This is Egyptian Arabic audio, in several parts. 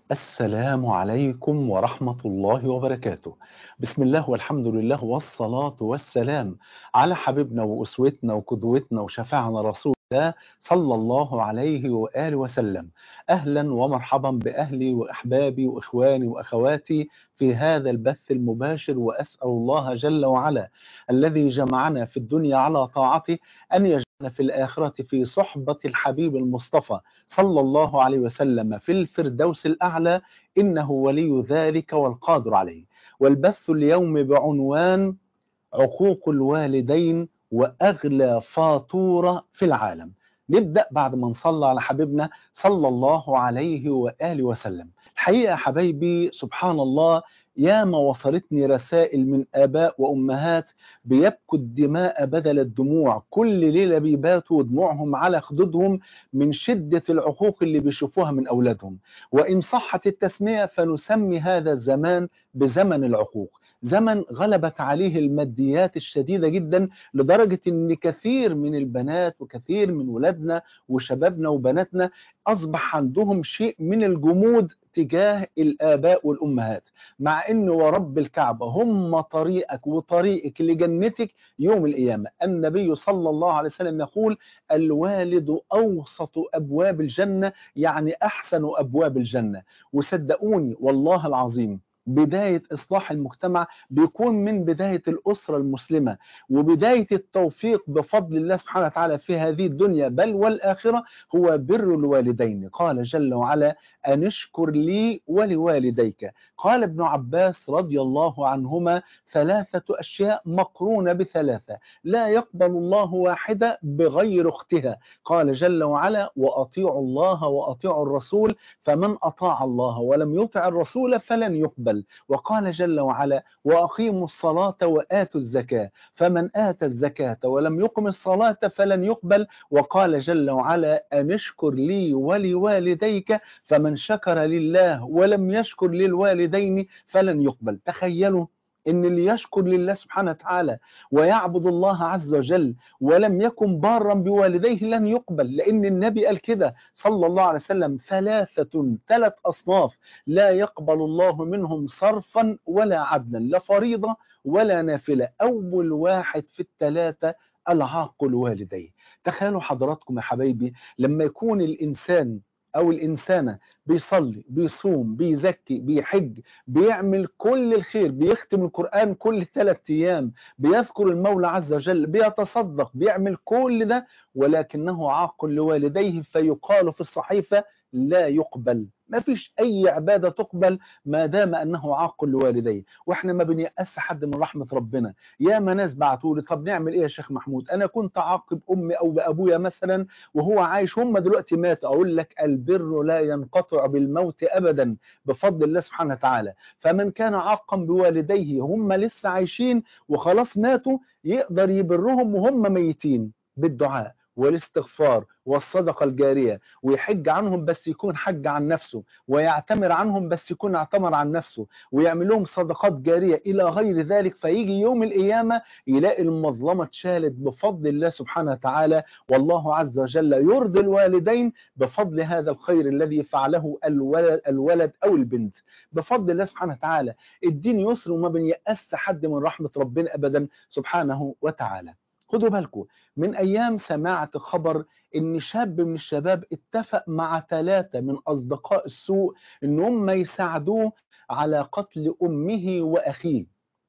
السلام عليكم ورحمة الله وبركاته بسم الله والحمد لله والصلاة والسلام على حبيبنا وأسوتنا وقدوتنا وشفاعنا رسول الله صلى الله عليه وآله وسلم أهلا ومرحبا بأهلي وأحبابي وإخواني وأخواتي في هذا البث المباشر وأسأل الله جل وعلا الذي جمعنا في الدنيا على طاعته أن يجعلنا في الآخرة في صحبة الحبيب المصطفى صلى الله عليه وسلم في الفردوس الأعلى إنه ولي ذلك والقادر عليه والبث اليوم بعنوان عقوق الوالدين وأغلى فاتورة في العالم نبدأ بعد ما نصلى على حبيبنا صلى الله عليه وآله وسلم الحقيقة حبايبي سبحان الله ياما وصلتني رسائل من آباء وأمهات بيبكوا الدماء بدل الدموع كل ليلة بيباتوا دموعهم على خدودهم من شدة العقوق اللي بيشوفوها من أولادهم وإن صحت التسمية فنسمي هذا الزمان بزمن العقوق زمن غلبت عليه الماديات الشديدة جدا لدرجة ان كثير من البنات وكثير من ولادنا وشبابنا وبناتنا اصبح عندهم شيء من الجمود تجاه الآباء والأمهات مع أن ورب الكعبة هم طريقك وطريقك لجنتك يوم القيامة النبي صلى الله عليه وسلم يقول الوالد أوسط أبواب الجنة يعني أحسن أبواب الجنة وصدقوني والله العظيم بداية إصلاح المجتمع بيكون من بداية الأسرة المسلمة وبداية التوفيق بفضل الله سبحانه وتعالى في هذه الدنيا بل والآخرة هو بر الوالدين قال جل وعلا أن اشكر لي ولوالديك قال ابن عباس رضي الله عنهما ثلاثة أشياء مقرونة بثلاثة لا يقبل الله واحدة بغير اختها قال جل وعلا وأطيعوا الله وأطيعوا الرسول فمن أطاع الله ولم يطع الرسول فلن يقبل وقال جل وعلا وأقيموا الصلاة وآتوا الزكاة فمن آتى الزكاة ولم يقم الصلاة فلن يقبل وقال جل وعلا أن اشكر لي ولوالديك فمن شكر لله ولم يشكر للوالدين فلن يقبل تخيلوا ان اللي يشكر لله سبحانه وتعالى ويعبد الله عز وجل ولم يكن بارا بوالديه لن يقبل لان النبي قال كده صلى الله عليه وسلم ثلاثة ثلاث اصناف لا يقبل الله منهم صرفا ولا عدلا لا فريضة ولا نافلة اول واحد في الثلاثة العاق الوالدين تخيلوا حضراتكم يا حبايبي لما يكون الانسان او الانسانه بيصلي بيصوم بيزكي بيحج بيعمل كل الخير بيختم القران كل ثلاث ايام بيذكر المولى عز وجل بيتصدق بيعمل كل ده ولكنه عاق لوالديه فيقال في الصحيفه لا يقبل ما فيش اي عباده تقبل ما دام انه عاق لوالديه واحنا ما بنيأس حد من رحمه ربنا يا ما ناس بعتوا لي طب نعمل ايه يا شيخ محمود انا كنت عاقب امي او بابويا مثلا وهو عايش هم دلوقتي مات اقول لك البر لا ينقطع بالموت ابدا بفضل الله سبحانه وتعالى فمن كان عاقا بوالديه هم لسه عايشين وخلاص ماتوا يقدر يبرهم وهم ميتين بالدعاء والاستغفار والصدقة الجارية ويحج عنهم بس يكون حج عن نفسه ويعتمر عنهم بس يكون اعتمر عن نفسه ويعمل لهم صدقات جارية إلى غير ذلك فيجي يوم القيامة يلاقي المظلمة اتشالت بفضل الله سبحانه وتعالى والله عز وجل يرضي الوالدين بفضل هذا الخير الذي فعله الولد, الولد أو البنت بفضل الله سبحانه وتعالى الدين يسر وما بنيأس حد من رحمة ربنا أبدا سبحانه وتعالى خدوا بالكم من أيام سمعت خبر إن شاب من الشباب اتفق مع ثلاثة من أصدقاء السوء إن هم يساعدوه على قتل أمه وأخيه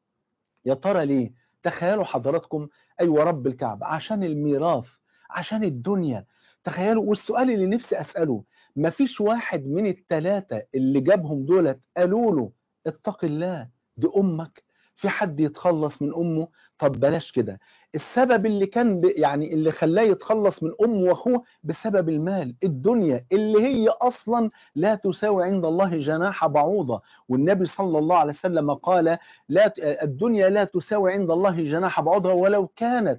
يا ترى ليه؟ تخيلوا حضراتكم أيوة رب الكعبة عشان الميراث عشان الدنيا تخيلوا والسؤال اللي نفسي أسأله مفيش واحد من الثلاثة اللي جابهم دولت قالوا له اتق الله دي أمك في حد يتخلص من أمه طب بلاش كده السبب اللي كان ب... يعني اللي خلاه يتخلص من امه واخوه بسبب المال الدنيا اللي هي اصلا لا تساوي عند الله جناح بعوضه والنبي صلى الله عليه وسلم قال لا الدنيا لا تساوي عند الله جناح بعوضه ولو كانت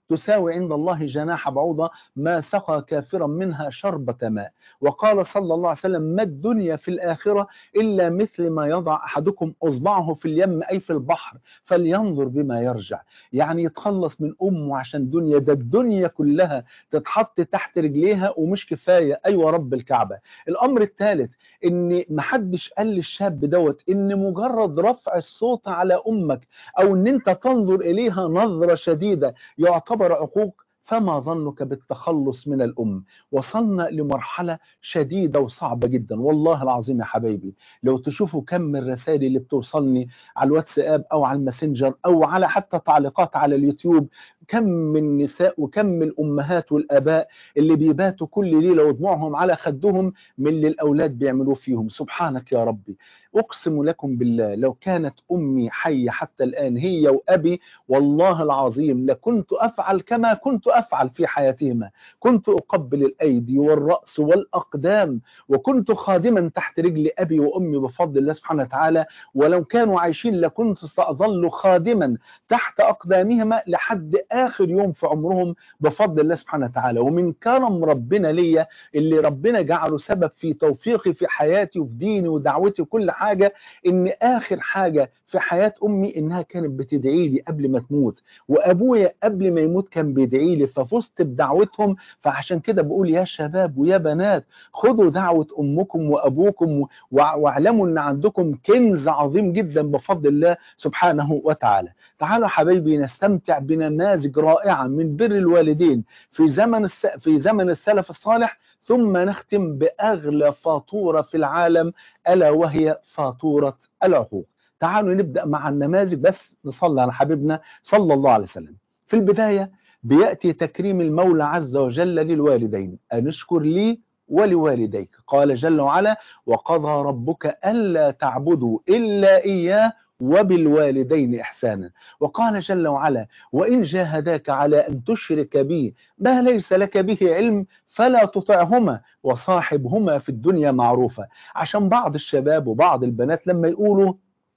تساوي عند الله جناح بعوضة ما سقى كافرا منها شربة ماء وقال صلى الله عليه وسلم ما الدنيا في الآخرة إلا مثل ما يضع أحدكم أصبعه في اليم أي في البحر فلينظر بما يرجع يعني يتخلص من أمه عشان دنيا ده الدنيا كلها تتحط تحت رجليها ومش كفاية أيوة رب الكعبة الأمر الثالث ان محدش قال للشاب دوت ان مجرد رفع الصوت على امك او ان انت تنظر اليها نظرة شديدة يعتبر عقوق فما ظنك بالتخلص من الأم وصلنا لمرحلة شديدة وصعبة جدا والله العظيم يا حبايبي لو تشوفوا كم الرسائل اللي بتوصلني على الواتساب أو على الماسنجر أو على حتى تعليقات على اليوتيوب كم من النساء وكم من الأمهات والآباء اللي بيباتوا كل ليلة ودموعهم على خدهم من اللي الأولاد بيعملوا فيهم سبحانك يا ربي أقسم لكم بالله لو كانت أمي حية حتى الآن هي وأبي والله العظيم لكنت أفعل كما كنت أفعل في حياتهما كنت أقبل الأيدي والرأس والأقدام وكنت خادما تحت رجل أبي وأمي بفضل الله سبحانه وتعالى ولو كانوا عايشين لكنت سأظل خادما تحت أقدامهما لحد آخر يوم في عمرهم بفضل الله سبحانه وتعالى ومن كرم ربنا ليا اللي ربنا جعله سبب في توفيقي في حياتي وفي ديني ودعوتي وكل حاجة ان اخر حاجة في حياة امي انها كانت بتدعي لي قبل ما تموت وابويا قبل ما يموت كان بيدعي لي ففزت بدعوتهم فعشان كده بقول يا شباب ويا بنات خدوا دعوة امكم وابوكم واعلموا ان عندكم كنز عظيم جدا بفضل الله سبحانه وتعالى تعالوا حبايبي نستمتع بنماذج رائعة من بر الوالدين في زمن الس... في زمن السلف الصالح ثم نختم بأغلى فاتورة في العالم ألا وهي فاتورة العقوق تعالوا نبدأ مع النماذج بس نصلي على حبيبنا صلى الله عليه وسلم في البداية بيأتي تكريم المولى عز وجل للوالدين أن اشكر لي ولوالديك قال جل وعلا وقضى ربك ألا تعبدوا إلا إياه وبالوالدين إحسانا وقال جل وعلا وإن جاهداك على أن تشرك بي ما ليس لك به علم فلا تطعهما وصاحبهما في الدنيا معروفة عشان بعض الشباب وبعض البنات لما يقولوا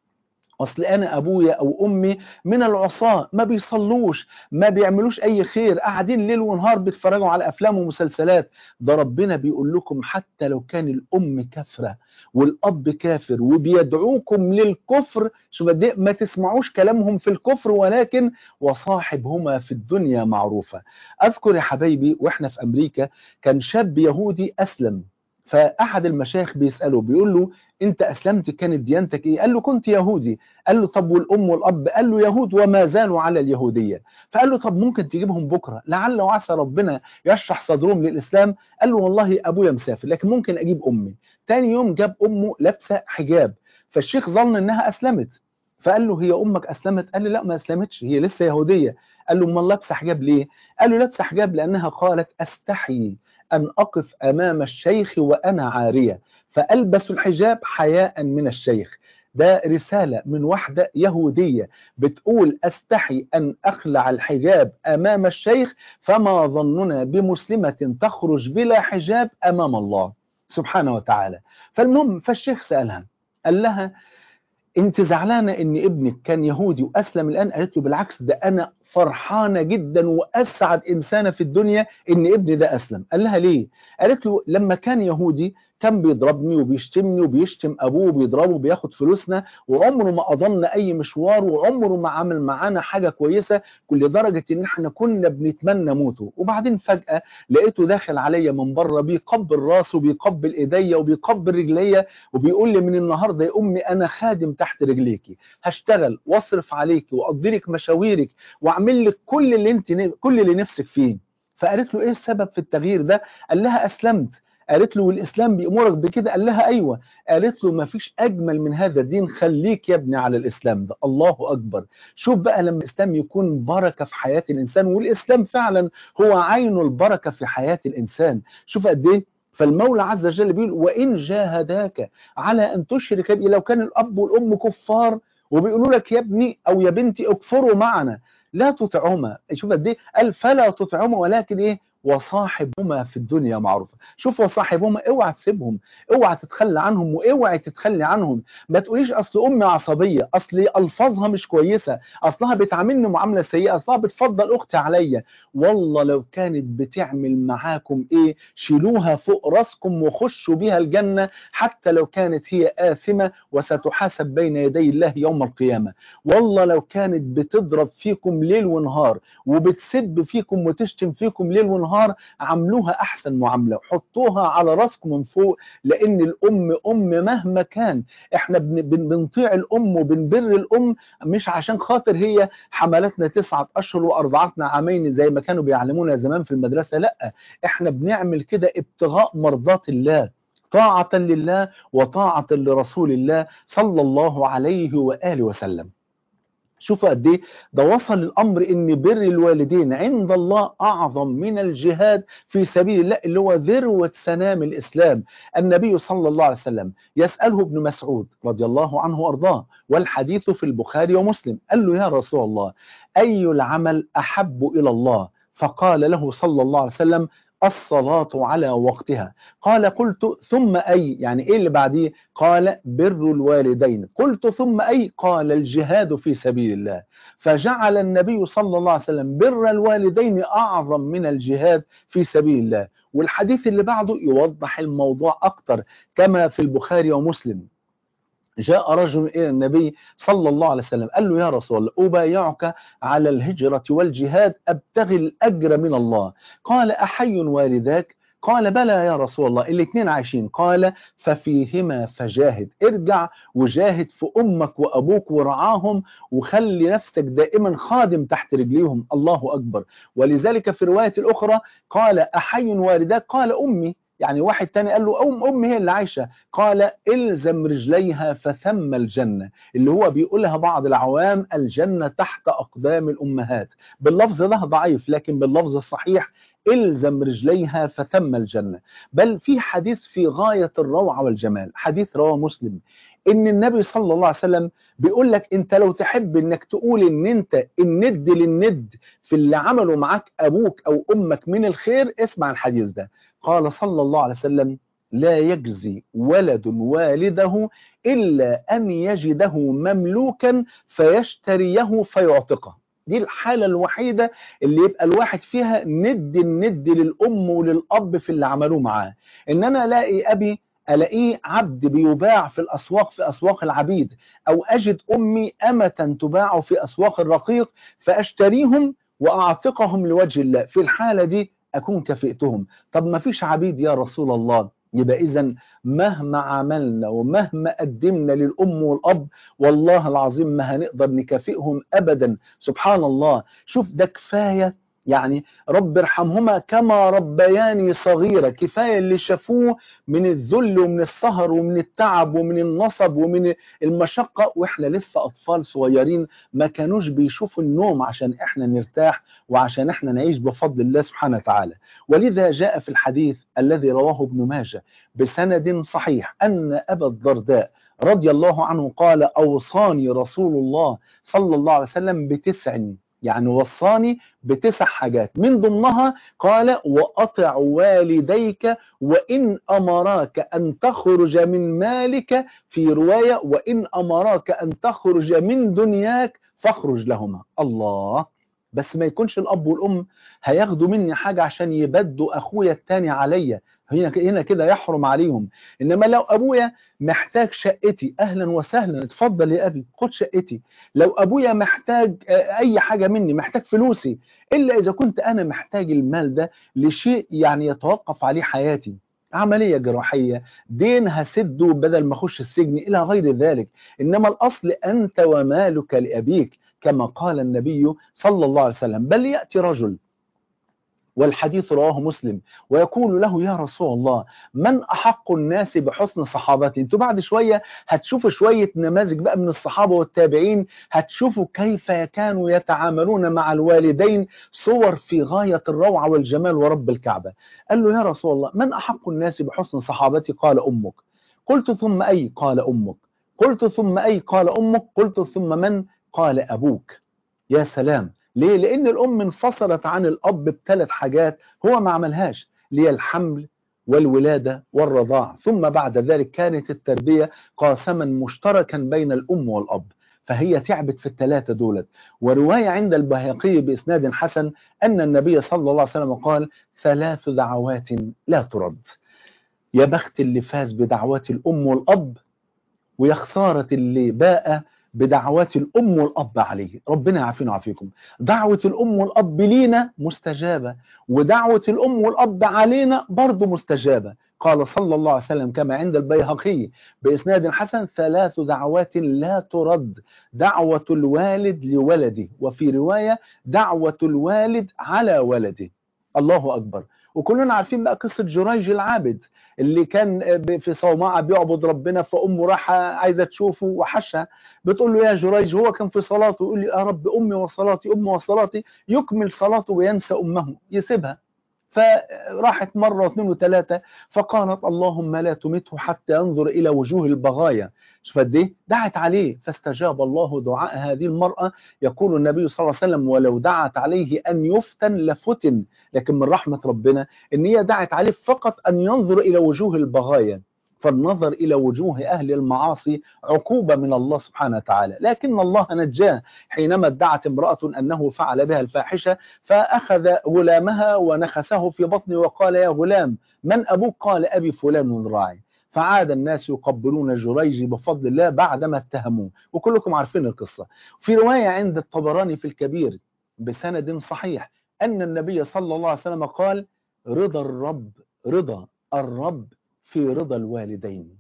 اصل انا ابويا او امي من العصاة ما بيصلوش ما بيعملوش اي خير قاعدين ليل ونهار بيتفرجوا على افلام ومسلسلات ده ربنا بيقول لكم حتى لو كان الام كافره والاب كافر وبيدعوكم للكفر شوف قد ما تسمعوش كلامهم في الكفر ولكن وصاحبهما في الدنيا معروفه اذكر يا حبايبي واحنا في امريكا كان شاب يهودي اسلم فاحد المشايخ بيساله بيقول له انت اسلمت كانت ديانتك ايه قال له كنت يهودي قال له طب والام والاب قال له يهود وما زالوا على اليهوديه فقال له طب ممكن تجيبهم بكره لعل وعسى ربنا يشرح صدرهم للاسلام قال له والله ابويا مسافر لكن ممكن اجيب امي تاني يوم جاب امه لابسه حجاب فالشيخ ظن انها اسلمت فقال له هي امك اسلمت قال له لا ما اسلمتش هي لسه يهوديه قال له امال لابسه حجاب ليه قال له لابسه حجاب لانها قالت استحيي أن أقف أمام الشيخ وأنا عارية فألبس الحجاب حياء من الشيخ ده رسالة من واحدة يهودية بتقول أستحي أن أخلع الحجاب أمام الشيخ فما ظننا بمسلمة تخرج بلا حجاب أمام الله سبحانه وتعالى فالمهم فالشيخ سألها قال لها انت زعلانة ان ابنك كان يهودي واسلم الان قالت له بالعكس ده انا فرحانة جدا واسعد انسانة في الدنيا ان ابني ده اسلم قال لها ليه قالت له لما كان يهودي كان بيضربني وبيشتمني وبيشتم ابوه وبيضربه وبياخد فلوسنا وعمره ما اظن اي مشوار وعمره ما عمل معانا حاجه كويسه كل درجه ان احنا كنا بنتمنى موته وبعدين فجاه لقيته داخل عليا من بره بيقبل راسه وبيقبل ايديا وبيقبل رجليا وبيقول لي من النهارده يا امي انا خادم تحت رجليكي هشتغل واصرف عليكي واقضي لك مشاويرك واعمل لك كل اللي انت كل اللي نفسك فيه فقالت له ايه السبب في التغيير ده قال لها اسلمت قالت له والاسلام بيامرك بكده قال لها ايوه قالت له ما فيش اجمل من هذا الدين خليك يا ابني على الاسلام ده الله اكبر شوف بقى لما الاسلام يكون بركه في حياه الانسان والاسلام فعلا هو عين البركه في حياه الانسان شوف قد ايه فالمولى عز وجل بيقول وان جاهداك على ان تشرك بي لو كان الاب والام كفار وبيقولوا لك يا ابني او يا بنتي اكفروا معنا لا تطعهما شوف قد ايه قال فلا تطعهما ولكن ايه وصاحبهما في الدنيا معروفة شوف وصاحبهما اوعى تسيبهم اوعى تتخلى عنهم واوعى تتخلي عنهم ما تقوليش اصل امي عصبية اصل الفاظها مش كويسة اصلها بتعاملني معاملة سيئة اصلها بتفضل اختي عليا والله لو كانت بتعمل معاكم ايه شيلوها فوق راسكم وخشوا بيها الجنة حتى لو كانت هي آثمة وستحاسب بين يدي الله يوم القيامة والله لو كانت بتضرب فيكم ليل ونهار وبتسب فيكم وتشتم فيكم ليل ونهار عاملوها احسن معامله حطوها على راسكم من فوق لان الام ام مهما كان احنا بن بن بنطيع الام وبنبر الام مش عشان خاطر هي حملتنا تسعة اشهر وارضعتنا عامين زي ما كانوا بيعلمونا زمان في المدرسه لا احنا بنعمل كده ابتغاء مرضات الله طاعه لله وطاعه لرسول الله صلى الله عليه واله وسلم شوفوا قد ايه ده وصل الامر ان بر الوالدين عند الله اعظم من الجهاد في سبيل الله اللي هو ذروه سنام الاسلام النبي صلى الله عليه وسلم يساله ابن مسعود رضي الله عنه وارضاه والحديث في البخاري ومسلم قال له يا رسول الله اي العمل احب الى الله فقال له صلى الله عليه وسلم الصلاة على وقتها قال قلت ثم أي يعني إيه اللي بعديه قال بر الوالدين قلت ثم أي قال الجهاد في سبيل الله فجعل النبي صلى الله عليه وسلم بر الوالدين أعظم من الجهاد في سبيل الله والحديث اللي بعده يوضح الموضوع أكتر كما في البخاري ومسلم جاء رجل إلى النبي صلى الله عليه وسلم قال له يا رسول الله أبايعك على الهجرة والجهاد أبتغي الأجر من الله قال أحي والداك قال بلى يا رسول الله الاثنين عايشين قال ففيهما فجاهد ارجع وجاهد في أمك وأبوك ورعاهم وخلي نفسك دائما خادم تحت رجليهم الله أكبر ولذلك في رواية الأخرى قال أحي والداك قال أمي يعني واحد تاني قال له أم أم هي اللي عايشة قال إلزم رجليها فثم الجنة اللي هو بيقولها بعض العوام الجنة تحت أقدام الأمهات باللفظ ده ضعيف لكن باللفظ الصحيح إلزم رجليها فثم الجنة بل في حديث في غاية الروعة والجمال حديث رواه مسلم ان النبي صلى الله عليه وسلم بيقول لك انت لو تحب انك تقول ان انت الند للند في اللي عمله معاك ابوك او امك من الخير اسمع الحديث ده قال صلى الله عليه وسلم لا يجزي ولد والده الا ان يجده مملوكا فيشتريه فيعتقه دي الحالة الوحيدة اللي يبقى الواحد فيها ند الند للأم وللأب في اللي عملوه معاه إن أنا ألاقي أبي ألاقيه عبد بيباع في الأسواق في أسواق العبيد أو أجد أمي أمة تباع في أسواق الرقيق فأشتريهم وأعتقهم لوجه الله في الحالة دي أكون كفئتهم طب ما فيش عبيد يا رسول الله يبقى إذا مهما عملنا ومهما قدمنا للأم والأب والله العظيم ما هنقدر نكافئهم أبدا سبحان الله شوف ده كفاية يعني رب ارحمهما كما ربياني صغيرة كفاية اللي شافوه من الذل ومن السهر ومن التعب ومن النصب ومن المشقة وإحنا لسه أطفال صغيرين ما كانوش بيشوفوا النوم عشان إحنا نرتاح وعشان إحنا نعيش بفضل الله سبحانه وتعالى ولذا جاء في الحديث الذي رواه ابن ماجه بسند صحيح أن أبا الدرداء رضي الله عنه قال أوصاني رسول الله صلى الله عليه وسلم بتسع يعني وصاني بتسع حاجات من ضمنها قال وأطع والديك وإن أمراك أن تخرج من مالك في رواية وإن أمراك أن تخرج من دنياك فاخرج لهما الله بس ما يكونش الأب والأم هياخدوا مني حاجة عشان يبدوا أخويا التاني عليا هنا هنا كده يحرم عليهم انما لو ابويا محتاج شقتي اهلا وسهلا اتفضل يا ابي خد شقتي لو ابويا محتاج اي حاجه مني محتاج فلوسي الا اذا كنت انا محتاج المال ده لشيء يعني يتوقف عليه حياتي عمليه جراحيه دين هسده بدل ما اخش السجن الى غير ذلك انما الاصل انت ومالك لابيك كما قال النبي صلى الله عليه وسلم بل ياتي رجل والحديث رواه مسلم ويقول له يا رسول الله من أحق الناس بحسن صحابتي انتوا بعد شوية هتشوفوا شوية نماذج بقى من الصحابة والتابعين هتشوفوا كيف كانوا يتعاملون مع الوالدين صور في غاية الروعة والجمال ورب الكعبة قال له يا رسول الله من أحق الناس بحسن صحابتي قال أمك قلت ثم أي قال أمك قلت ثم أي قال أمك قلت ثم من قال أبوك يا سلام ليه؟ لأن الأم انفصلت عن الأب بثلاث حاجات هو ما عملهاش ليه الحمل والولادة والرضاع ثم بعد ذلك كانت التربية قاسما مشتركا بين الأم والأب فهي تعبت في الثلاثة دولت ورواية عند البهقي بإسناد حسن أن النبي صلى الله عليه وسلم قال ثلاث دعوات لا ترد يا بخت اللي فاز بدعوات الأم والأب ويا خسارة اللي باء بدعوات الأم والأب عليه ربنا يعافينا ويعافيكم دعوة الأم والأب لينا مستجابة ودعوة الأم والأب علينا برضه مستجابة قال صلى الله عليه وسلم كما عند البيهقي بإسناد حسن ثلاث دعوات لا ترد دعوة الوالد لولده وفي رواية دعوة الوالد على ولده الله أكبر وكلنا عارفين بقى قصة جريج العابد اللي كان في صومعة بيعبد ربنا فأمه راح عايزة تشوفه وحشها بتقول له يا جريج هو كان في صلاته يقول لي يا رب أمي وصلاتي أمي وصلاتي يكمل صلاته وينسى أمه يسيبها فراحت مرة واثنين وثلاثة فقالت اللهم لا تمته حتى ينظر إلى وجوه البغايا شوف قد ايه دعت عليه فاستجاب الله دعاء هذه المرأة يقول النبي صلى الله عليه وسلم ولو دعت عليه أن يفتن لفتن لكن من رحمة ربنا أن هي دعت عليه فقط أن ينظر إلى وجوه البغايا فالنظر إلى وجوه أهل المعاصي عقوبة من الله سبحانه وتعالى لكن الله نجاه حينما ادعت امرأة أنه فعل بها الفاحشة فأخذ غلامها ونخسه في بطنه وقال يا غلام من أبوك قال أبي فلان راعي فعاد الناس يقبلون جريج بفضل الله بعدما اتهموه وكلكم عارفين القصة في رواية عند الطبراني في الكبير بسند صحيح أن النبي صلى الله عليه وسلم قال رضا الرب رضا الرب في رضا الوالدين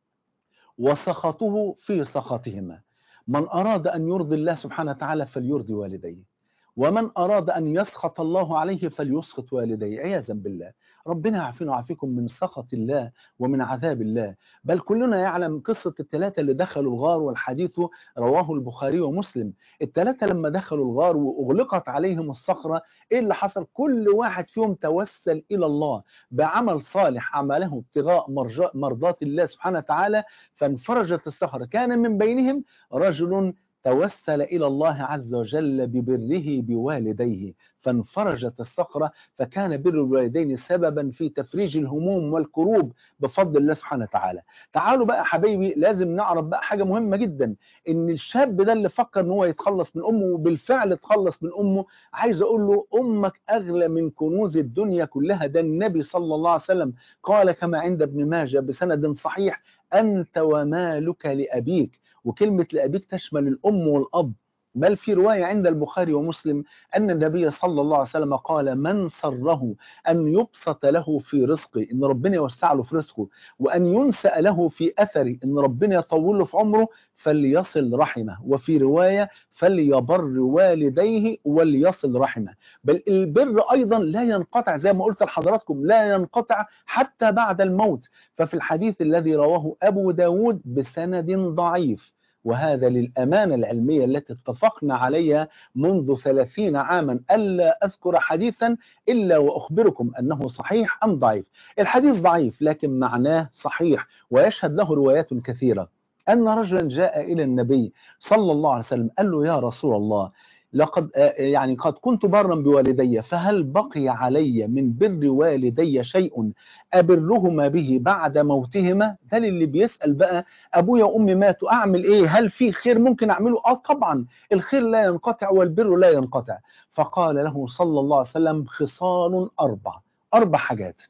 وسخطه في سخطهما من أراد أن يرضي الله سبحانه وتعالى فليرضي والديه ومن أراد أن يسخط الله عليه فليسخط والديه عياذا بالله ربنا يعافينا ويعافيكم من سخط الله ومن عذاب الله بل كلنا يعلم قصة الثلاثة اللي دخلوا الغار والحديث رواه البخاري ومسلم الثلاثة لما دخلوا الغار وأغلقت عليهم الصخرة إيه اللي حصل كل واحد فيهم توسل إلى الله بعمل صالح عمله ابتغاء مرضات الله سبحانه وتعالى فانفرجت الصخرة كان من بينهم رجل توسل إلى الله عز وجل ببره بوالديه فانفرجت الصخرة فكان بر الوالدين سببا في تفريج الهموم والكروب بفضل الله سبحانه وتعالى تعالوا بقى حبايبي لازم نعرف بقى حاجة مهمة جدا ان الشاب ده اللي فكر ان هو يتخلص من امه وبالفعل اتخلص من امه عايز اقول له امك اغلى من كنوز الدنيا كلها ده النبي صلى الله عليه وسلم قال كما عند ابن ماجه بسند صحيح انت ومالك لابيك وكلمة لأبيك تشمل الأم والأب بل في رواية عند البخاري ومسلم أن النبي صلى الله عليه وسلم قال من سره أن يبسط له في رزقه إن ربنا يوسع له في رزقه وأن ينسأ له في أثره إن ربنا يطول له في عمره فليصل رحمه وفي رواية فليبر والديه وليصل رحمه بل البر أيضا لا ينقطع زي ما قلت لحضراتكم لا ينقطع حتى بعد الموت ففي الحديث الذي رواه أبو داود بسند ضعيف وهذا للأمانة العلمية التي اتفقنا عليها منذ ثلاثين عاما ألا أذكر حديثا إلا وأخبركم أنه صحيح أم ضعيف الحديث ضعيف لكن معناه صحيح ويشهد له روايات كثيرة أن رجلا جاء إلى النبي صلى الله عليه وسلم قال له يا رسول الله لقد يعني قد كنت برا بوالدي فهل بقي علي من بر والدي شيء أبرهما به بعد موتهما ده اللي بيسأل بقى أبويا وأمي ماتوا أعمل إيه هل في خير ممكن أعمله آه طبعا الخير لا ينقطع والبر لا ينقطع فقال له صلى الله عليه وسلم خصال أربع أربع حاجات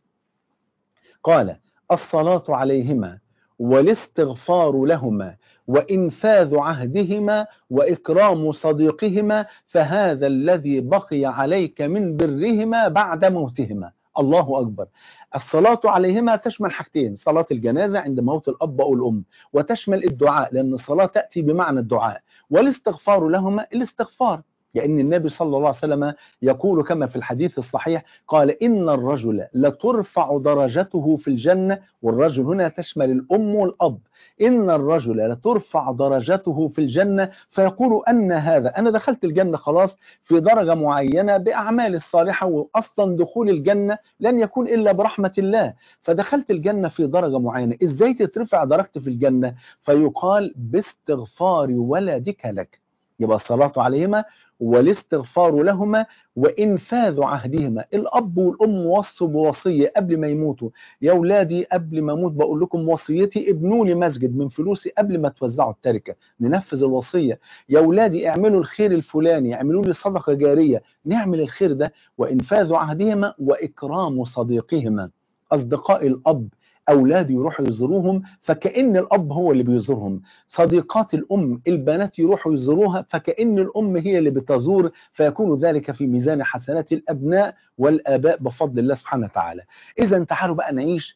قال الصلاة عليهما والاستغفار لهما وإنفاذ عهدهما وإكرام صديقهما فهذا الذي بقي عليك من برهما بعد موتهما الله أكبر الصلاة عليهما تشمل حاجتين صلاة الجنازة عند موت الأب أو الأم وتشمل الدعاء لأن الصلاة تأتي بمعنى الدعاء والاستغفار لهما الاستغفار لأن النبي صلى الله عليه وسلم يقول كما في الحديث الصحيح قال إن الرجل لترفع درجته في الجنة والرجل هنا تشمل الأم والأب إن الرجل لترفع درجته في الجنة فيقول أن هذا أنا دخلت الجنة خلاص في درجة معينة بأعمال الصالحة وأصلا دخول الجنة لن يكون إلا برحمة الله فدخلت الجنة في درجة معينة إزاي تترفع درجتي في الجنة فيقال باستغفار ولدك لك يبقى الصلاة عليهما والاستغفار لهما وإنفاذ عهدهما الأب والأم وصوا بوصية قبل ما يموتوا يا أولادي قبل ما أموت بقول لكم وصيتي ابنوا لي مسجد من فلوسي قبل ما توزعوا التركة ننفذ الوصية يا أولادي اعملوا الخير الفلاني اعملوا لي صدقة جارية نعمل الخير ده وإنفاذ عهدهما وإكرام صديقهما أصدقاء الأب أولاد يروحوا يزوروهم فكأن الأب هو اللي بيزورهم صديقات الأم البنات يروحوا يزوروها فكأن الأم هي اللي بتزور فيكون ذلك في ميزان حسنات الأبناء والآباء بفضل الله سبحانه وتعالى إذا تعالوا بقى نعيش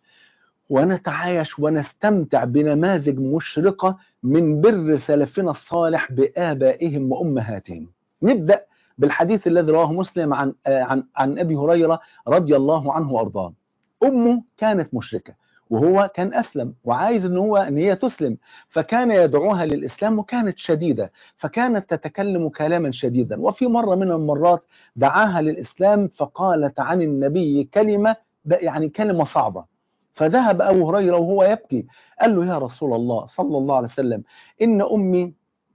ونتعايش ونستمتع بنماذج مشرقة من بر سلفنا الصالح بآبائهم وأمهاتهم نبدأ بالحديث الذي رواه مسلم عن عن عن ابي هريره رضي الله عنه وارضاه. امه كانت مشركه وهو كان اسلم وعايز ان هو ان هي تسلم فكان يدعوها للاسلام وكانت شديده فكانت تتكلم كلاما شديدا وفي مره من المرات دعاها للاسلام فقالت عن النبي كلمه يعني كلمه صعبه فذهب ابو هريره وهو يبكي قال له يا رسول الله صلى الله عليه وسلم ان امي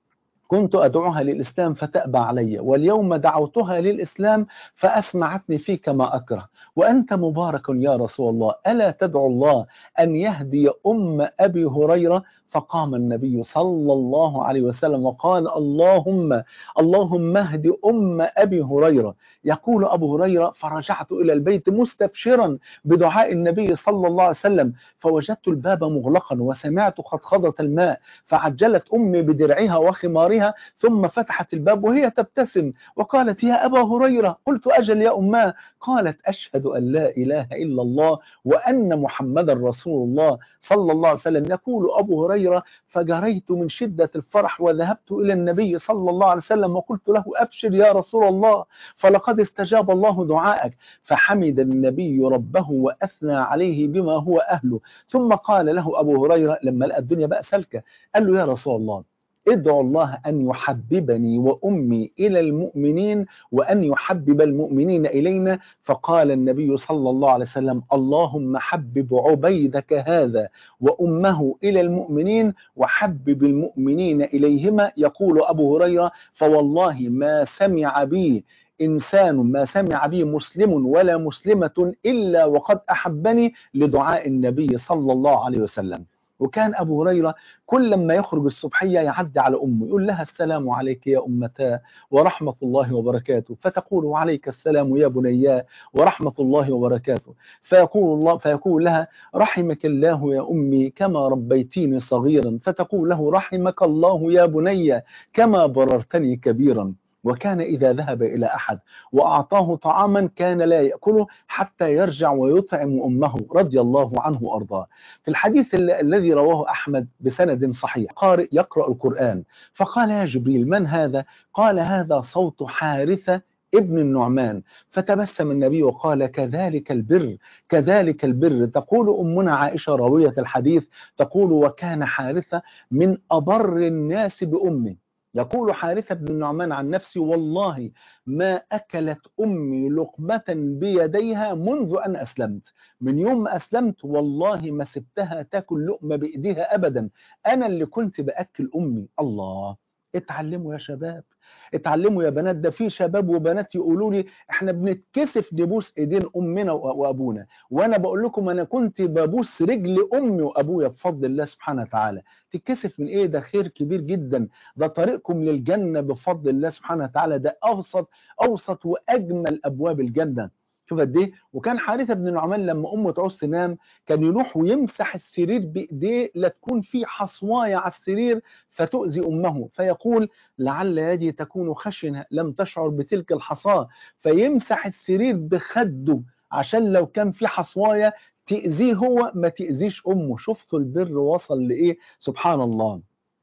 كنت أدعوها للإسلام فتأبى علي واليوم دعوتها للإسلام فأسمعتني فيك ما أكره وأنت مبارك يا رسول الله ألا تدعو الله أن يهدي أم أبي هريرة فقام النبي صلى الله عليه وسلم وقال اللهم اللهم اهد أم أبي هريرة يقول أبو هريرة فرجعت إلى البيت مستبشرا بدعاء النبي صلى الله عليه وسلم فوجدت الباب مغلقا وسمعت خطخضة الماء فعجلت أمي بدرعها وخمارها ثم فتحت الباب وهي تبتسم وقالت يا أبا هريرة قلت أجل يا أماه قالت أشهد أن لا إله إلا الله وأن محمدا رسول الله صلى الله عليه وسلم يقول أبو هريرة فجريت من شدة الفرح وذهبت إلى النبي صلى الله عليه وسلم وقلت له أبشر يا رسول الله فلقد استجاب الله دعاءك فحمد النبي ربه وأثنى عليه بما هو أهله ثم قال له أبو هريرة لما لقى الدنيا بقى سلكة قال له يا رسول الله ادعو الله أن يحببني وأمي إلى المؤمنين وأن يحبب المؤمنين إلينا فقال النبي صلى الله عليه وسلم اللهم حبب عبيدك هذا وأمه إلى المؤمنين وحبب المؤمنين إليهما يقول أبو هريرة فوالله ما سمع بي إنسان ما سمع بي مسلم ولا مسلمة إلا وقد أحبني لدعاء النبي صلى الله عليه وسلم وكان أبو هريرة كل ما يخرج الصبحية يعدي على أمه يقول لها السلام عليك يا أمتاه ورحمة الله وبركاته فتقول وعليك السلام يا بنيا ورحمة الله وبركاته فيقول الله فيقول لها رحمك الله يا أمي كما ربيتيني صغيرا فتقول له رحمك الله يا بني كما بررتني كبيرا وكان إذا ذهب إلى أحد وأعطاه طعاما كان لا يأكله حتى يرجع ويطعم أمه رضي الله عنه وأرضاه في الحديث الذي رواه أحمد بسند صحيح قارئ يقرأ القرآن فقال يا جبريل من هذا؟ قال هذا صوت حارثة ابن النعمان فتبسم النبي وقال كذلك البر كذلك البر تقول أمنا عائشة راوية الحديث تقول وكان حارثة من أبر الناس بأمه يقول حارثة بن النعمان عن نفسي والله ما أكلت أمي لقمة بيديها منذ أن أسلمت من يوم ما أسلمت والله ما سبتها تاكل لقمة بإيديها أبدا أنا اللي كنت بأكل أمي الله اتعلموا يا شباب اتعلموا يا بنات ده في شباب وبنات يقولوا لي احنا بنتكسف نبوس ايدين امنا وابونا وانا بقول لكم انا كنت ببوس رجل امي وابويا بفضل الله سبحانه وتعالى تتكسف من ايه ده خير كبير جدا ده طريقكم للجنه بفضل الله سبحانه وتعالى ده اوسط اوسط واجمل ابواب الجنه شوف قد ايه وكان حارثه بن النعمان لما امه تعوز تنام كان يروح ويمسح السرير بايديه لا تكون في حصوايه على السرير فتؤذي امه فيقول لعل يدي تكون خشنه لم تشعر بتلك الحصاه فيمسح السرير بخده عشان لو كان في حصوايه تاذيه هو ما تاذيش امه شفتوا البر وصل لايه سبحان الله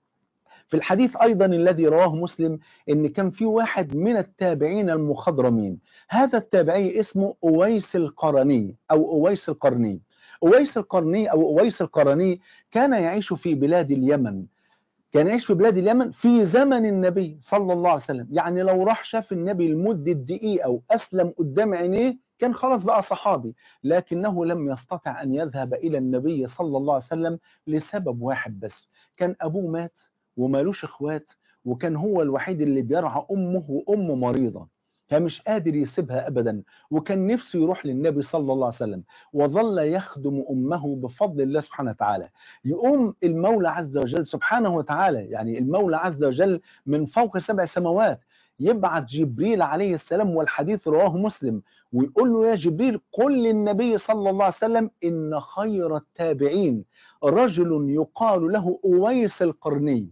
في الحديث أيضا الذي رواه مسلم إن كان في واحد من التابعين المخضرمين هذا التابعي اسمه أويس القرني أو أويس القرني أويس القرني أو أويس القرني كان يعيش في بلاد اليمن كان يعيش في بلاد اليمن في زمن النبي صلى الله عليه وسلم يعني لو راح شاف النبي لمدة دقيقة وأسلم قدام عينيه كان خلاص بقى صحابي لكنه لم يستطع أن يذهب إلى النبي صلى الله عليه وسلم لسبب واحد بس كان أبوه مات ومالوش اخوات وكان هو الوحيد اللي بيرعى أمه وأمه مريضة فمش قادر يسيبها أبدا وكان نفسه يروح للنبي صلى الله عليه وسلم وظل يخدم أمه بفضل الله سبحانه وتعالى يقوم المولى عز وجل سبحانه وتعالى يعني المولى عز وجل من فوق سبع سماوات يبعث جبريل عليه السلام والحديث رواه مسلم ويقول له يا جبريل قل للنبي صلى الله عليه وسلم إن خير التابعين رجل يقال له أويس القرني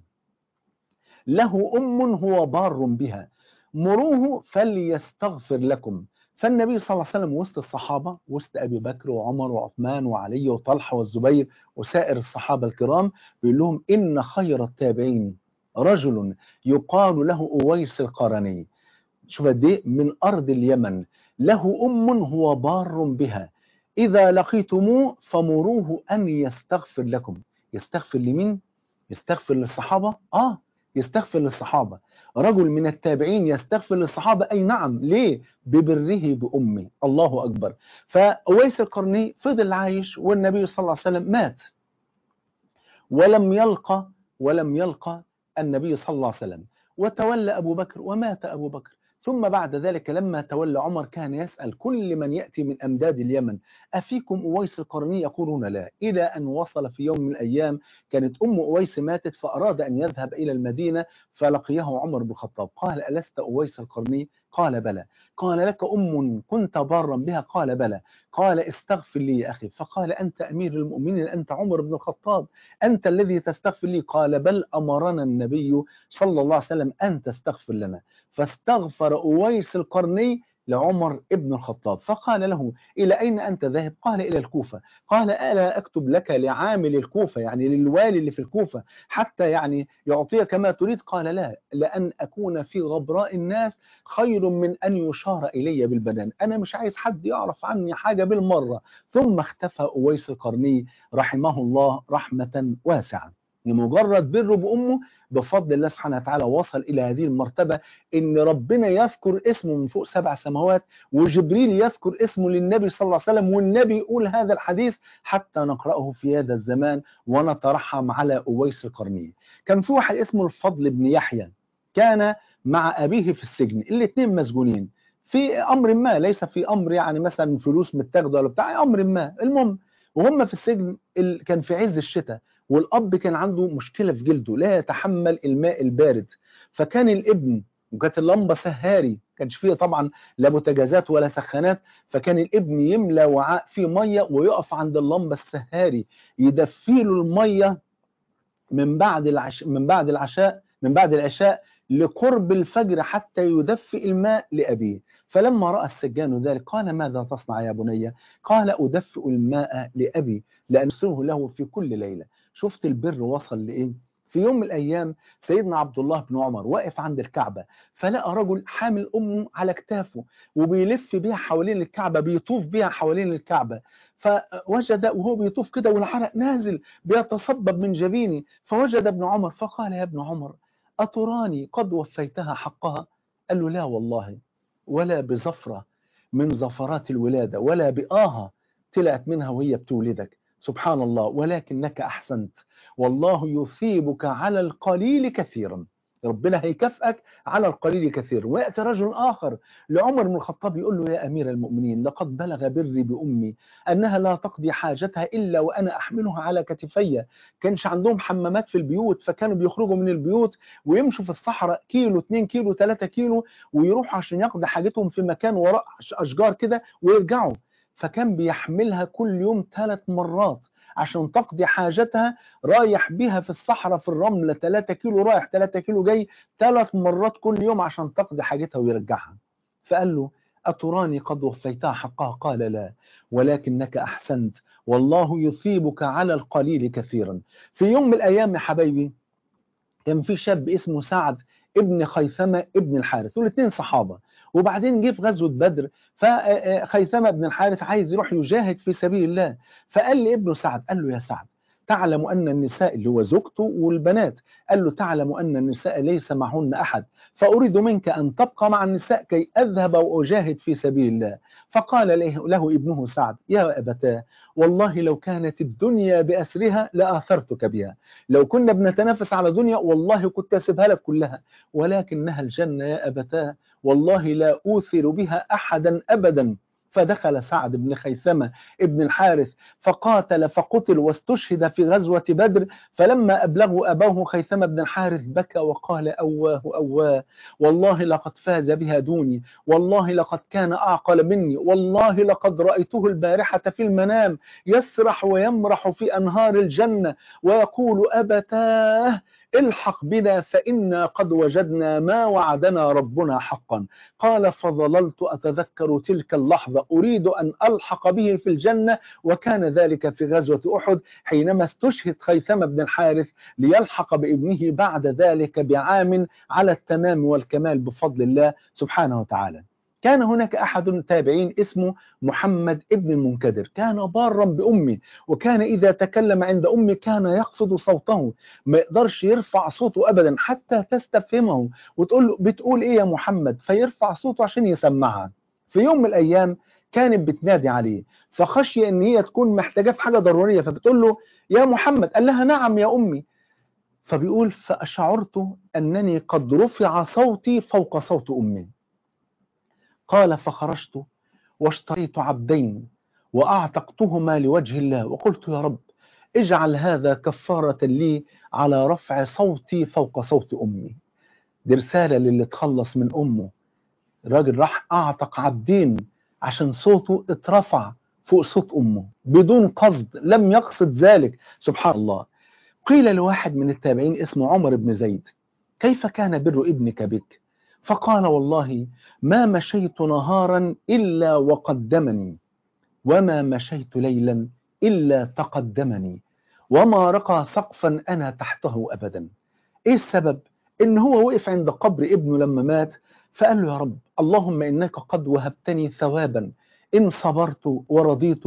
له أم هو بار بها مروه فليستغفر لكم فالنبي صلى الله عليه وسلم وسط الصحابة وسط أبي بكر وعمر وعثمان وعلي وطلحة والزبير وسائر الصحابة الكرام بيقول لهم إن خير التابعين رجل يقال له أويس القرني شوف قد ايه من أرض اليمن له أم هو بار بها إذا لقيتموه فمروه أن يستغفر لكم يستغفر لمين؟ يستغفر للصحابة؟ آه يستغفر للصحابة رجل من التابعين يستغفر للصحابة أي نعم ليه؟ ببره بأمه الله أكبر فأويس القرني فضل عايش والنبي صلى الله عليه وسلم مات ولم يلقى ولم يلقى النبي صلى الله عليه وسلم وتولى أبو بكر ومات أبو بكر ثم بعد ذلك لما تولى عمر كان يسأل كل من يأتي من أمداد اليمن أفيكم أويس القرني يقولون لا إلى أن وصل في يوم من الأيام كانت أم أويس ماتت فأراد أن يذهب إلى المدينة فلقيه عمر بن الخطاب قال ألست أويس القرني قال بلى قال لك أم كنت بارا بها قال بلى قال استغفر لي يا أخي فقال أنت أمير المؤمنين أنت عمر بن الخطاب أنت الذي تستغفر لي قال بل أمرنا النبي صلى الله عليه وسلم أن تستغفر لنا فاستغفر أويس القرني لعمر ابن الخطاب فقال له إلى أين أنت ذاهب قال إلى الكوفة قال ألا أكتب لك لعامل الكوفة يعني للوالي اللي في الكوفة حتى يعني يعطيك ما تريد قال لا لأن أكون في غبراء الناس خير من أن يشار إلي بالبدن أنا مش عايز حد يعرف عني حاجة بالمرة ثم اختفى أويس القرني رحمه الله رحمة واسعة لمجرد بره بأمه بفضل الله سبحانه وتعالى وصل إلى هذه المرتبة إن ربنا يذكر اسمه من فوق سبع سماوات وجبريل يذكر اسمه للنبي صلى الله عليه وسلم والنبي يقول هذا الحديث حتى نقرأه في هذا الزمان ونترحم على أويس القرني كان في واحد اسمه الفضل بن يحيى كان مع أبيه في السجن الاثنين مسجونين في أمر ما ليس في أمر يعني مثلا فلوس متاخده ولا بتاع أمر ما المهم وهم في السجن كان في عز الشتاء والأب كان عنده مشكلة في جلده لا يتحمل الماء البارد فكان الابن وكانت اللمبة سهاري كانش فيه طبعا لا بوتاجازات ولا سخانات فكان الابن يملى وعاء فيه مية ويقف عند اللمبة السهاري يدفيله المية من بعد العش... من بعد العشاء من بعد العشاء لقرب الفجر حتى يدفئ الماء لأبيه فلما رأى السجان ذلك قال ماذا تصنع يا بني قال أدفئ الماء لأبي لأنسره له في كل ليلة شفت البر وصل لإيه في يوم من الأيام سيدنا عبد الله بن عمر واقف عند الكعبة فلقى رجل حامل أمه على كتافه وبيلف بيها حوالين الكعبة بيطوف بيها حوالين الكعبة فوجد وهو بيطوف كده والعرق نازل بيتصبب من جبيني فوجد ابن عمر فقال يا ابن عمر أتراني قد وفيتها حقها قال له لا والله ولا بزفرة من زفرات الولادة ولا بآها طلعت منها وهي بتولدك سبحان الله ولكنك أحسنت والله يثيبك على القليل كثيرا ربنا هيكافئك على القليل كثير ويأتي رجل آخر لعمر بن الخطاب يقول له يا أمير المؤمنين لقد بلغ بري بأمي أنها لا تقضي حاجتها إلا وأنا أحملها على كتفي كانش عندهم حمامات في البيوت فكانوا بيخرجوا من البيوت ويمشوا في الصحراء كيلو 2 كيلو 3 كيلو ويروحوا عشان يقضي حاجتهم في مكان وراء أشجار كده ويرجعوا فكان بيحملها كل ثلاث ثلاث مرات عشان تقضي حاجتها رايح بيها في الصحراء في الرملة 3 كيلو رايح 3 كيلو جاي ثلاث مرات كل يوم عشان تقضي حاجتها ويرجعها فقال له أتراني قد وفيتها حقها قال لا ولكنك أحسنت والله يثيبك على القليل كثيرا في يوم من الأيام يا حبايبي كان في شاب اسمه سعد ابن خيثمة ابن الحارث والاثنين صحابة وبعدين جه في غزوة بدر فخيثمة بن الحارث عايز يروح يجاهد في سبيل الله فقال لابنه سعد قال له يا سعد تعلم أن النساء اللي هو زوجته والبنات قال له تعلم أن النساء ليس معهن أحد فأريد منك أن تبقى مع النساء كي أذهب وأجاهد في سبيل الله فقال له, له ابنه سعد يا أبتاه والله لو كانت الدنيا بأسرها لآثرتك بها لو كنا بنتنافس على دنيا والله كنت أسيبها لك كلها ولكنها الجنة يا أبتاه والله لا أوثر بها أحدا أبدا فدخل سعد بن خيثمة ابن الحارث فقاتل فقتل واستشهد في غزوة بدر فلما أبلغوا أباه خيثمة بن الحارث بكى وقال أواه أواه والله لقد فاز بها دوني والله لقد كان أعقل مني والله لقد رأيته البارحة في المنام يسرح ويمرح في أنهار الجنة ويقول أبتاه الحق بنا فإنا قد وجدنا ما وعدنا ربنا حقا قال فظللت أتذكر تلك اللحظة أريد أن ألحق به في الجنة وكان ذلك في غزوة أحد حينما استشهد خيثمة بن الحارث ليلحق بابنه بعد ذلك بعام على التمام والكمال بفضل الله سبحانه وتعالى كان هناك أحد التابعين اسمه محمد ابن المنكدر كان بارا بأمه وكان إذا تكلم عند أمه كان يخفض صوته ما يقدرش يرفع صوته أبدا حتى تستفهمه وتقول له بتقول إيه يا محمد فيرفع صوته عشان يسمعها في يوم من الأيام كانت بتنادي عليه فخشي ان هي تكون محتاجاه في حاجه ضروريه فبتقول له يا محمد قال لها نعم يا امي فبيقول فاشعرت انني قد رفع صوتي فوق صوت امي قال فخرجت واشتريت عبدين واعتقتهما لوجه الله وقلت يا رب اجعل هذا كفاره لي على رفع صوتي فوق صوت امي دي رساله للي تخلص من امه الراجل راح اعتق عبدين عشان صوته اترفع فوق صوت امه بدون قصد لم يقصد ذلك سبحان الله قيل لواحد من التابعين اسمه عمر بن زيد كيف كان بر ابنك بك فقال والله ما مشيت نهارا الا وقدمني وما مشيت ليلا الا تقدمني وما رقى سقفا انا تحته ابدا ايه السبب ان هو وقف عند قبر ابنه لما مات فقال له يا رب اللهم إنك قد وهبتني ثوابا إن صبرت ورضيت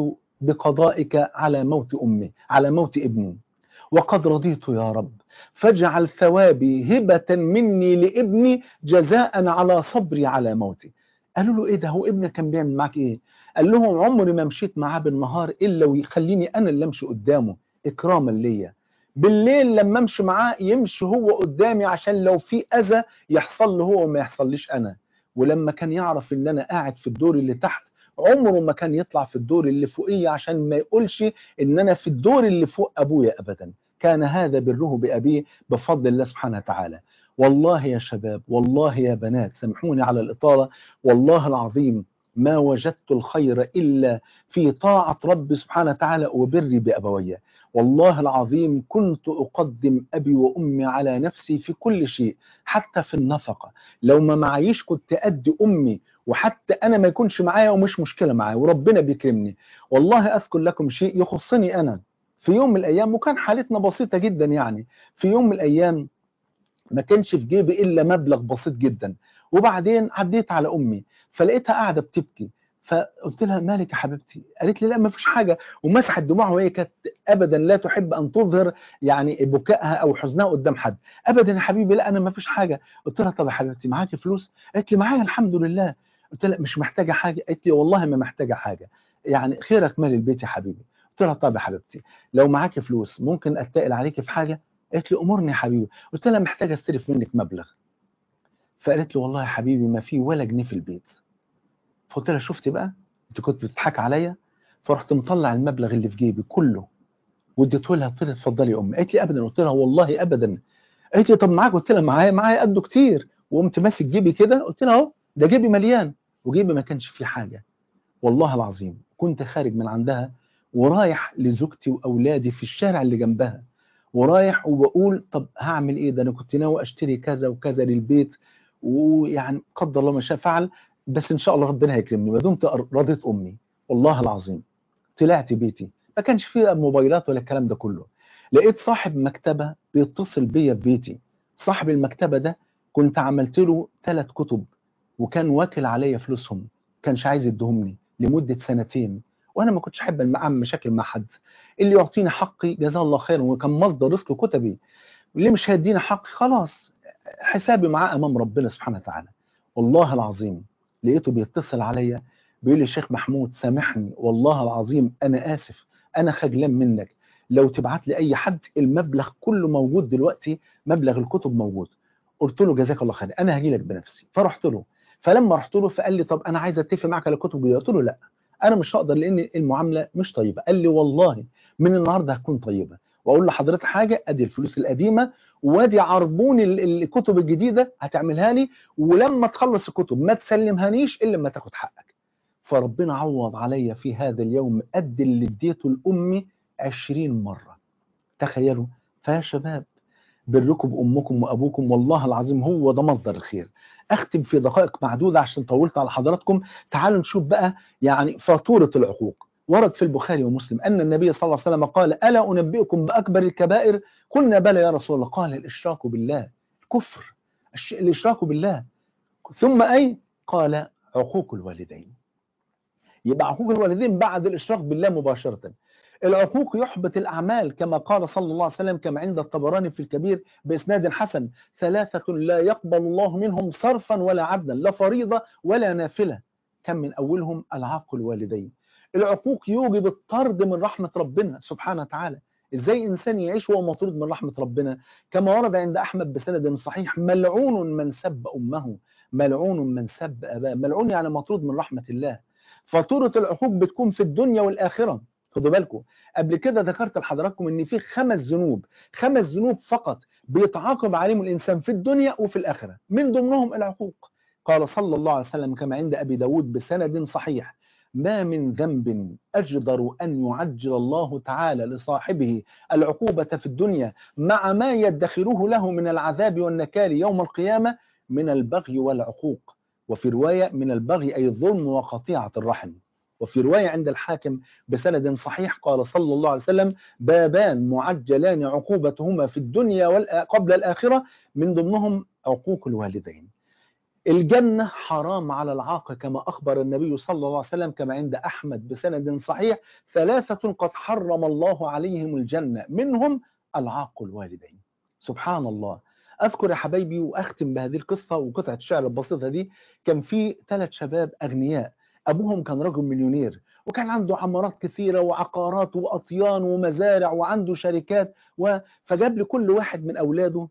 بقضائك على موت أمي على موت ابني وقد رضيت يا رب فاجعل ثوابي هبة مني لابني جزاء على صبري على موتي قالوا له ايه ده هو ابنك كان بيعمل معاك ايه قال لهم عمري ما مشيت معاه بالنهار الا ويخليني انا اللي امشي قدامه اكراما ليا بالليل لما امشي معاه يمشي هو قدامي عشان لو في اذى يحصل له هو وما يحصليش انا ولما كان يعرف ان انا قاعد في الدور اللي تحت عمره ما كان يطلع في الدور اللي فوقيه عشان ما يقولش ان انا في الدور اللي فوق ابويا ابدا كان هذا بره بابيه بفضل الله سبحانه وتعالى والله يا شباب والله يا بنات سامحوني على الاطاله والله العظيم ما وجدت الخير الا في طاعه ربي سبحانه وتعالى وبري بابويه والله العظيم كنت أقدم أبي وأمي على نفسي في كل شيء حتى في النفقة لو ما معيش كنت أدي أمي وحتى أنا ما يكونش معايا ومش مشكلة معايا وربنا بيكرمني والله أذكر لكم شيء يخصني أنا في يوم من الأيام وكان حالتنا بسيطة جدا يعني في يوم من الأيام ما كانش في جيبي إلا مبلغ بسيط جدا وبعدين عديت على أمي فلقيتها قاعدة بتبكي فقلت لها مالك يا حبيبتي قالت لي لا ما فيش حاجه ومسحت دموعها وهي كانت ابدا لا تحب ان تظهر يعني بكائها او حزنها قدام حد ابدا يا حبيبي لا انا ما فيش حاجه قلت لها طب يا حبيبتي معاكي فلوس قالت لي معايا الحمد لله قلت لها مش محتاجه حاجه قالت لي والله ما محتاجه حاجه يعني خيرك مال البيت يا حبيبي قلت لها طب يا حبيبتي لو معاكي فلوس ممكن اتقل عليكي في حاجه قالت لي امرني يا حبيبي قلت لها محتاجه استلف منك مبلغ فقالت لي والله يا حبيبي ما في ولا جنيه في البيت فقلت لها شفتي بقى انت كنت بتضحك عليا فرحت مطلع المبلغ اللي في جيبي كله واديته لها قلت لها اتفضلي يا امي قالت لي ابدا قلت لها والله ابدا قالت لي طب معاك قلت لها معايا معايا قده كتير وقمت ماسك جيبي كده قلت لها اهو ده جيبي مليان وجيبي ما كانش فيه حاجه والله العظيم كنت خارج من عندها ورايح لزوجتي واولادي في الشارع اللي جنبها ورايح وبقول طب هعمل ايه ده انا كنت ناوي اشتري كذا وكذا للبيت ويعني قدر الله ما شاء فعل بس ان شاء الله ربنا هيكرمني ما دمت رضيت امي والله العظيم طلعت بيتي ما كانش فيه موبايلات ولا الكلام ده كله لقيت صاحب مكتبه بيتصل بيا في بيتي صاحب المكتبه ده كنت عملت له ثلاث كتب وكان واكل عليا فلوسهم كانش عايز يديهم لي لمده سنتين وانا ما كنتش احب اعمل مشاكل مع حد اللي يعطيني حقي جزاه الله خيرا وكان مصدر رزق كتبي واللي مش هيديني حقي خلاص حسابي معاه امام ربنا سبحانه وتعالى والله العظيم لقيته بيتصل عليا بيقول لي شيخ محمود سامحني والله العظيم انا اسف انا خجلان منك لو تبعت لي اي حد المبلغ كله موجود دلوقتي مبلغ الكتب موجود قلت له جزاك الله خير انا هجي لك بنفسي فرحت له فلما رحت له فقال لي طب انا عايز اتفق معاك على الكتب دي قلت له لا انا مش هقدر لان المعامله مش طيبه قال لي والله من النهارده هتكون طيبه واقول لحضرتك حاجه ادي الفلوس القديمه وادي عربون الكتب الجديده هتعملها لي ولما تخلص الكتب ما تسلمهانيش الا لما تاخد حقك فربنا عوض عليا في هذا اليوم قد اللي اديته لامي 20 مره تخيلوا فيا شباب بركم بامكم وابوكم والله العظيم هو ده مصدر الخير اختم في دقائق معدوده عشان طولت على حضراتكم تعالوا نشوف بقى يعني فاتوره العقوق ورد في البخاري ومسلم ان النبي صلى الله عليه وسلم قال الا انبئكم باكبر الكبائر قلنا بلى يا رسول الله قال الاشراك بالله الكفر الاشراك بالله ثم اي قال عقوق الوالدين يبقى عقوق الوالدين بعد الاشراك بالله مباشره العقوق يحبط الأعمال كما قال صلى الله عليه وسلم كما عند الطبراني في الكبير بإسناد حسن ثلاثة لا يقبل الله منهم صرفا ولا عدلا لا فريضة ولا نافلة كم من أولهم العاق الوالدين العقوق يوجب الطرد من رحمة ربنا سبحانه وتعالى ازاي انسان يعيش وهو مطرود من رحمه ربنا كما ورد عند احمد بسند صحيح ملعون من سب امه ملعون من سب اباه ملعون يعني مطرود من رحمه الله فاتوره العقوق بتكون في الدنيا والاخره خدوا بالكم قبل كده ذكرت لحضراتكم ان في خمس ذنوب خمس ذنوب فقط بيتعاقب عليهم الانسان في الدنيا وفي الاخره من ضمنهم العقوق قال صلى الله عليه وسلم كما عند ابي داود بسند صحيح ما من ذنب أجدر أن يعجل الله تعالى لصاحبه العقوبة في الدنيا مع ما يدخره له من العذاب والنكال يوم القيامة من البغي والعقوق وفي رواية من البغي أي الظلم وقطيعة الرحم وفي رواية عند الحاكم بسند صحيح قال صلى الله عليه وسلم بابان معجلان عقوبتهما في الدنيا قبل الآخرة من ضمنهم عقوق الوالدين الجنة حرام على العاق كما أخبر النبي صلى الله عليه وسلم كما عند أحمد بسند صحيح ثلاثة قد حرم الله عليهم الجنة منهم العاق الوالدين سبحان الله أذكر يا حبايبي وأختم بهذه القصة وقطعة الشعر البسيطة دي كان في ثلاث شباب أغنياء أبوهم كان رجل مليونير وكان عنده عمارات كثيرة وعقارات وأطيان ومزارع وعنده شركات و... فجاب لكل واحد من أولاده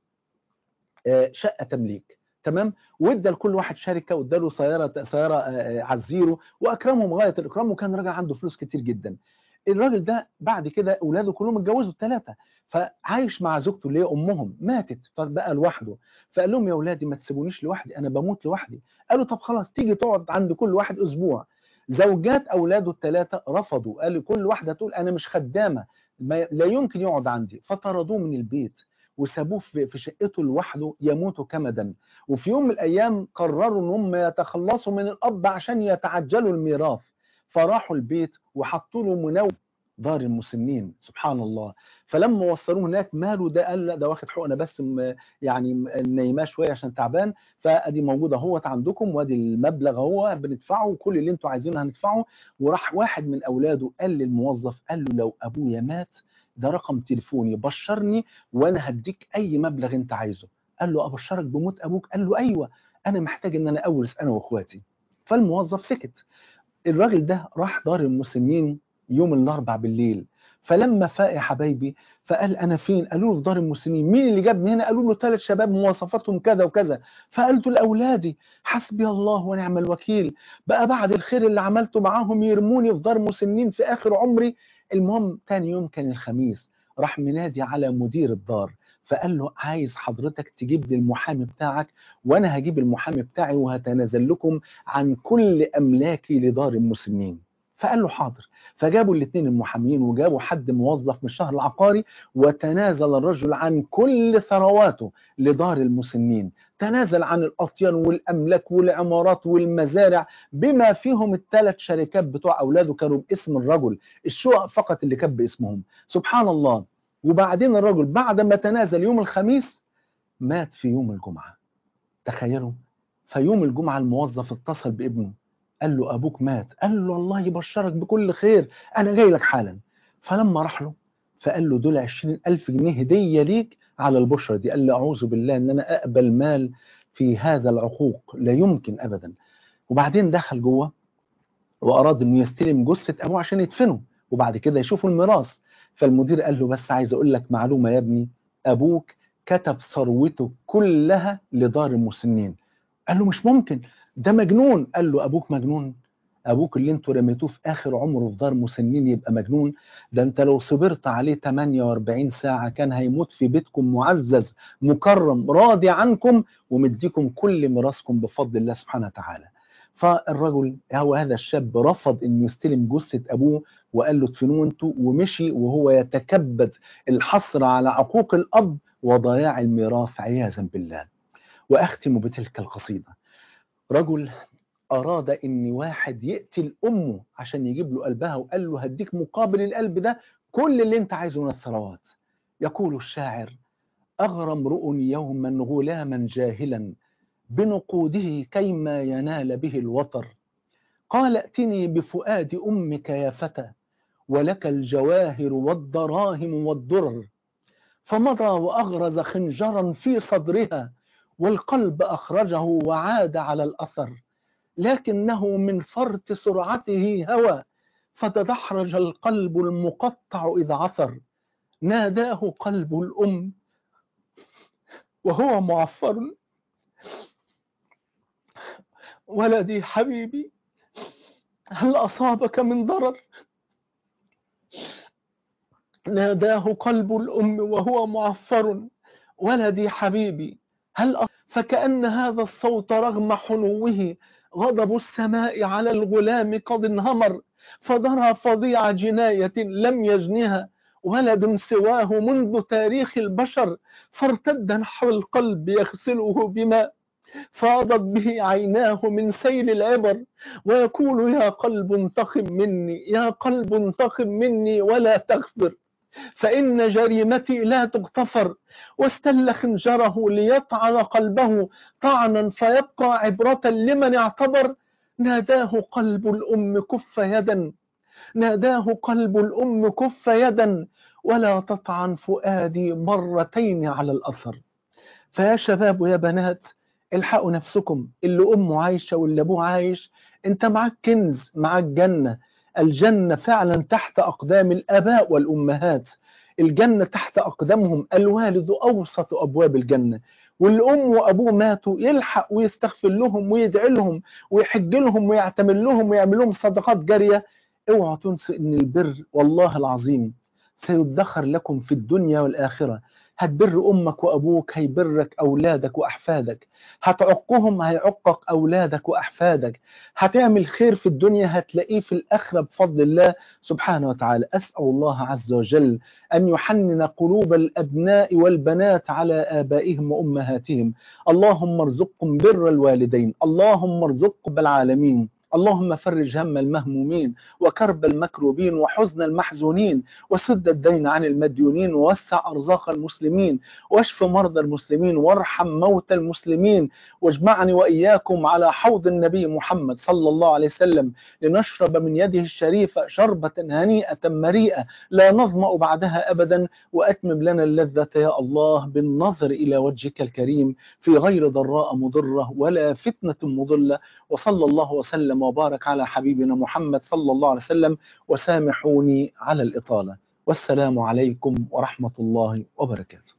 شقة تمليك تمام وادى لكل واحد شركه وادى له سياره سياره على الزيرو واكرمهم غايه الاكرام وكان راجل عنده فلوس كتير جدا الراجل ده بعد كده اولاده كلهم اتجوزوا الثلاثه فعايش مع زوجته اللي هي امهم ماتت فبقى لوحده فقال لهم يا اولادي ما تسيبونيش لوحدي انا بموت لوحدي قالوا طب خلاص تيجي تقعد عند كل واحد اسبوع زوجات اولاده الثلاثه رفضوا قال كل واحده تقول انا مش خدامه لا يمكن يقعد عندي فطردوه من البيت وسابوه في شقته لوحده يموت كمدا وفي يوم من الايام قرروا ان هم يتخلصوا من الاب عشان يتعجلوا الميراث فراحوا البيت وحطوا له منوم دار المسنين سبحان الله فلما وصلوه هناك ماله ده قال لا ده واخد حقنه بس يعني نايماه شويه عشان تعبان فادي موجوده اهوت عندكم وادي المبلغ اهو بندفعه وكل اللي انتوا عايزينه هندفعه وراح واحد من اولاده قال للموظف قال له لو ابويا مات ده رقم تليفوني بشرني وانا هديك اي مبلغ انت عايزه قال له ابشرك بموت ابوك قال له ايوه انا محتاج ان انا اورث انا واخواتي فالموظف سكت الراجل ده راح دار المسنين يوم الاربع بالليل فلما فاق يا حبايبي فقال انا فين قالوا له في دار المسنين مين اللي جابني هنا قالوا له ثلاث شباب مواصفاتهم كذا وكذا فقلت لاولادي حسبي الله ونعم الوكيل بقى بعد الخير اللي عملته معاهم يرموني في دار مسنين في اخر عمري المهم تاني يوم كان الخميس راح منادي على مدير الدار فقال له عايز حضرتك تجيب لي المحامي بتاعك وانا هجيب المحامي بتاعي وهتنازل لكم عن كل املاكي لدار المسنين فقال له حاضر فجابوا الاثنين المحامين وجابوا حد موظف من الشهر العقاري وتنازل الرجل عن كل ثرواته لدار المسنين تنازل عن الأطيان والأملاك والعمارات والمزارع بما فيهم الثلاث شركات بتوع أولاده كانوا باسم الرجل الشقق فقط اللي كانت باسمهم سبحان الله وبعدين الرجل بعد ما تنازل يوم الخميس مات في يوم الجمعة تخيلوا فيوم الجمعة الموظف اتصل بابنه قال له ابوك مات قال له الله يبشرك بكل خير انا جاي لك حالا فلما راح له فقال له دول عشرين ألف جنيه هدية ليك على البشرة دي قال له أعوذ بالله أن أنا أقبل مال في هذا العقوق لا يمكن أبدا وبعدين دخل جوه وأراد أنه يستلم جثة أبوه عشان يدفنه وبعد كده يشوفوا الميراث فالمدير قال له بس عايز أقول لك معلومة يا ابني أبوك كتب ثروته كلها لدار المسنين قال له مش ممكن ده مجنون قال له أبوك مجنون ابوك اللي انتوا رميتوه في اخر عمره في دار مسنين يبقى مجنون ده انت لو صبرت عليه 48 ساعه كان هيموت في بيتكم معزز مكرم راضي عنكم ومديكم كل ميراثكم بفضل الله سبحانه وتعالى فالرجل هو هذا الشاب رفض انه يستلم جثه ابوه وقال له ادفنوه انتوا ومشي وهو يتكبد الحصر على عقوق الاب وضياع الميراث عياذا بالله واختم بتلك القصيده رجل أراد إن واحد يقتل أمه عشان يجيب له قلبها وقال له هديك مقابل القلب ده كل اللي أنت عايزه من الثروات يقول الشاعر أغرى امرؤ يوما غلاما جاهلا بنقوده كيما ينال به الوطر قال ائتني بفؤاد أمك يا فتى ولك الجواهر والدراهم والدرر فمضى وأغرز خنجرا في صدرها والقلب أخرجه وعاد على الأثر لكنه من فرط سرعته هوى فتدحرج القلب المقطع إذ عثر ناداه قلب الأم وهو معفر ولدي حبيبي هل أصابك من ضرر ناداه قلب الأم وهو معفر ولدي حبيبي هل أ... فكأن هذا الصوت رغم حنوه غضب السماء على الغلام قد انهمر فضرى فظيع جناية لم يجنها ولد سواه منذ تاريخ البشر فارتد نحو القلب يغسله بماء فاضت به عيناه من سيل العبر ويقول يا قلب انتقم مني يا قلب انتقم مني ولا تغفر فإن جريمتي لا تغتفر واستل خنجره ليطعن قلبه طعنا فيبقى عبرة لمن اعتبر ناداه قلب الأم كف يدا ناداه قلب الأم كف يدا ولا تطعن فؤادي مرتين على الأثر فيا شباب يا بنات الحقوا نفسكم اللي أمه عايشة واللي أبوه عايش أنت معاك كنز معاك جنة الجنة فعلا تحت أقدام الآباء والأمهات الجنة تحت أقدامهم الوالد أوسط أبواب الجنة والأم وأبوه ماتوا يلحق ويستغفر لهم ويدعي لهم ويحج لهم ويعتمل لهم ويعمل لهم صدقات جارية اوعوا تنسوا ان البر والله العظيم سيدخر لكم في الدنيا والآخرة هتبر أمك وأبوك هيبرك أولادك وأحفادك هتعقهم هيعقك أولادك وأحفادك هتعمل خير في الدنيا هتلاقيه في الآخرة بفضل الله سبحانه وتعالى أسأل الله عز وجل أن يحنن قلوب الأبناء والبنات على آبائهم وأمهاتهم اللهم ارزقهم بر الوالدين اللهم ارزقهم بالعالمين اللهم فرج هم المهمومين وكرب المكروبين وحزن المحزونين وسد الدين عن المديونين ووسع أرزاق المسلمين واشف مرضى المسلمين وارحم موتى المسلمين واجمعني وإياكم على حوض النبي محمد صلى الله عليه وسلم لنشرب من يده الشريفة شربة هنيئة مريئة لا نظمأ بعدها أبدا وأتمم لنا اللذة يا الله بالنظر إلى وجهك الكريم في غير ضراء مضرة ولا فتنة مضلة وصلى الله وسلم وبارك على حبيبنا محمد صلى الله عليه وسلم وسامحوني على الإطالة والسلام عليكم ورحمة الله وبركاته